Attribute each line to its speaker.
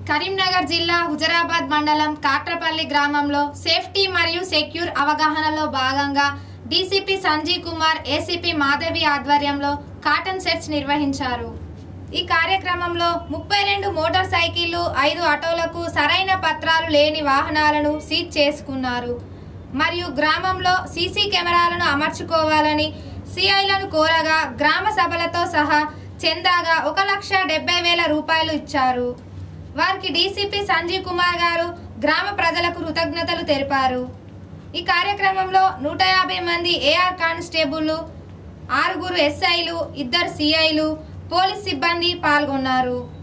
Speaker 1: కరీంనగర్ జిల్లా హుజరాబాద్ మండలం కాట్రపల్లి గ్రామంలో సేఫ్టీ మరియు సెక్యూర్ అవగాహనలో భాగంగా డీసీపీ సంజీవ్ కుమార్ ఏసీపీ మాధవి ఆధ్వర్యంలో కాటన్ సెట్స్ నిర్వహించారు ఈ కార్యక్రమంలో ముప్పై రెండు మోటార్ సైకిళ్లు ఐదు ఆటోలకు సరైన పత్రాలు లేని వాహనాలను సీజ్ చేసుకున్నారు మరియు గ్రామంలో సీసీ కెమెరాలను అమర్చుకోవాలని సిఐలను కోరగా గ్రామ సభలతో సహా చందాగా ఒక లక్ష డెబ్బై వేల రూపాయలు ఇచ్చారు వారికి డీసీపీ సంజీవ్ కుమార్ గారు గ్రామ ప్రజలకు కృతజ్ఞతలు తెలిపారు ఈ కార్యక్రమంలో నూట యాభై మంది ఏఆర్ కానిస్టేబుళ్లు ఆరుగురు ఎస్ఐలు ఇద్దరు సిఐలు పోలీస్ సిబ్బంది పాల్గొన్నారు